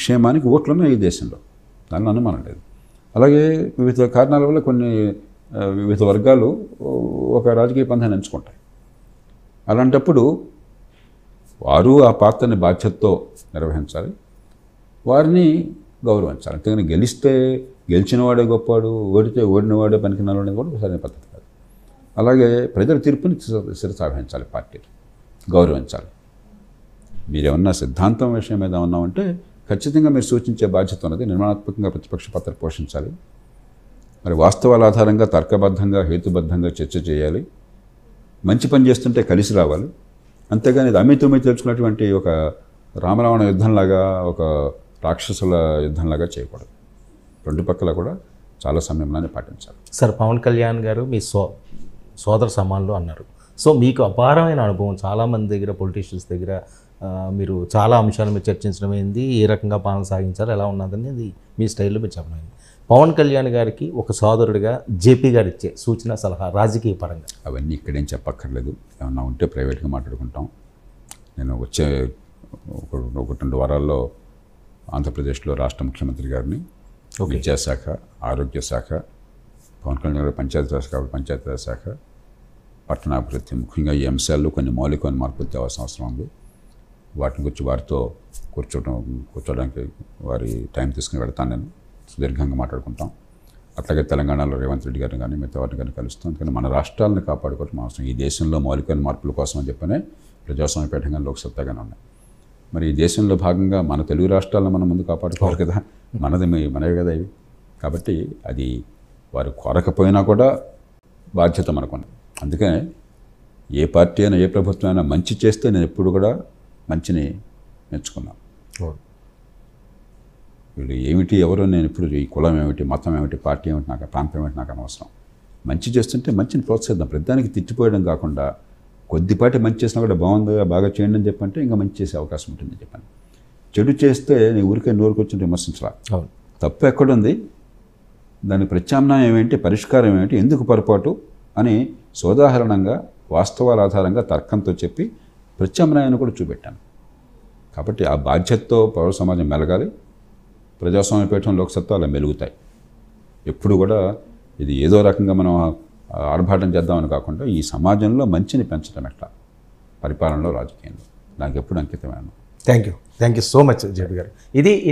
క్షేమానికి ఓట్లు ఉన్నాయి ఈ దేశంలో దానిలో అనుమానం లేదు అలాగే వివిధ కారణాల వల్ల కొన్ని ఆ, వివిధ వర్గాలు ఒక రాజకీయ పంథాన్ని ఎంచుకుంటాయి అలాంటప్పుడు వారు ఆ పాత్రని బాధ్యతతో నిర్వహించాలి వారిని గౌరవించాలి అంతేగాని గెలిస్తే గెలిచినవాడే గొప్పవాడు ఓడితే ఓడినవాడే పనికినాడు అనేది కూడా సరైన పద్ధతి కాదు అలాగే ప్రజల తీర్పుని శిర- శిరసావహించాలి పార్టీలు గౌరవించాలి మీరేమన్నా సిద్ధాంతం విషయం మీద ఉన్నామంటే ఖచ్చితంగా మీరు సూచించే బాధ్యత ఉన్నది నిర్మాణాత్మకంగా ప్రతిపక్ష పాత్ర పోషించాలి మరి వాస్తవాల ఆధారంగా తర్కబద్ధంగా హేతుబద్ధంగా చర్చ చేయాలి మంచి పని చేస్తుంటే కలిసి రావాలి అంతేగాని ఇది అమితమై తెలుసుకున్నటువంటి ఒక రామరావణ యుద్ధంలాగా ఒక రాక్షసుల యుద్ధంలాగా చేయకూడదు రెండు పక్కల కూడా చాలా సమయంలోనే పాటించాలి సార్ పవన్ కళ్యాణ్ గారు మీ సో సోదర సమానులు అన్నారు సో మీకు అపారమైన అనుభవం చాలామంది దగ్గర పొలిటీషియన్స్ దగ్గర ఆ, మీరు చాలా అంశాల మీద చర్చించడం ఏంది ఏ రకంగా పాలన సాగించాలి ఎలా ఉన్నదనేది మీ స్టైల్లో మీరు చెప్పడం పవన్ కళ్యాణ్ గారికి ఒక సోదరుడిగా జేపీ గారు ఇచ్చే సూచన సలహా రాజకీయ పరంగా అవన్నీ ఇక్కడేం చెప్పక్కర్లేదు ఏమన్నా ఉంటే ప్రైవేట్గా మాట్లాడుకుంటాం నేను వచ్చే ఒక ఒకటి రెండు వారాల్లో ఆంధ్రప్రదేశ్లో రాష్ట్ర ముఖ్యమంత్రి గారిని విద్యాశాఖ ఆరోగ్య శాఖ పవన్ కళ్యాణ్ గారు పంచాయతీరాజ్ కాబట్టి పంచాయతీరాజ్ శాఖ పట్టణాభివృద్ధి ముఖ్యంగా ఈ అంశాల్లో కొన్ని మౌలికమైన మార్పులు తేవాల్సిన అవసరం ఉంది వాటిని గురించి వారితో కూర్చోవడం కూర్చోవడానికి వారి టైం తీసుకుని వెళ్తాను నేను సుదీర్ఘంగా మాట్లాడుకుంటాం అట్లాగే తెలంగాణలో రేవంత్ రెడ్డి గారిని కానీ మిగతా వారిని కానీ కలుస్తాం అందుకని మన రాష్ట్రాలను కాపాడుకోవడం అవసరం ఈ దేశంలో మౌలికమైన మార్పుల కోసం అని చెప్పనే ప్రజాస్వామ్యపేటంగా లోక్సత్తాగానే ఉన్నాయి మరి ఈ దేశంలో భాగంగా మన తెలుగు రాష్ట్రాలను మనం ముందు కాపాడుకోవాలి కదా మనది మీ- మనవే కదా ఇవి కాబట్టి అది వారు కోరకపోయినా కూడా బాధ్యత మనకున్నది అందుకనే ఏ పార్టీ అయినా ఏ ప్రభుత్వం అయినా మంచి చేస్తే నేను ఎప్పుడు కూడా మంచిని మెచ్చుకున్నాను వీళ్ళు ఏమిటి ఎవరో నేను ఇప్పుడు ఈ కులం ఏమిటి మతం ఏమిటి పార్టీ ఏమిటి నాకు ప్రాంతం ఏమిటి నాకు అనవసరం మంచి చేస్తుంటే మంచిని ప్రోత్సహిద్దాం ప్రతిదానికి తిట్టిపోయడం కాకుండా కొద్దిపాటి మంచి చేసినా కూడా బాగుంది బాగా చేయండి అని చెప్పంటే ఇంకా మంచి చేసే అవకాశం ఉంటుంది చెప్పాను చెడు చేస్తే నీ ఊరికే నోరు కూర్చొని విమర్శించరా అవును తప్పు ఎక్కడుంది దాని ప్రత్యామ్నాయం ఏంటి పరిష్కారం ఏంటి ఎందుకు పొరపాటు అని సోదాహరణంగా వాస్తవాల ఆధారంగా తర్కంతో చెప్పి ప్రత్యామ్నాయాన్ని కూడా చూపెట్టాను కాబట్టి ఆ బాధ్యతతో పౌర సమాజం మెలగాలి ప్రజాస్వామ్యపీఠం లోక్సత్తా అలా మెలుగుతాయి ఎప్పుడు కూడా ఇది ఏదో రకంగా మనం ఆ, ఆర్భాటం చేద్దామని కాకుండా ఈ సమాజంలో మంచిని పెంచడం ఎట్లా పరిపాలనలో రాజకీయంలో నాకు ఎప్పుడు అంకితమైన thank you thank you so much JP గారు ఇది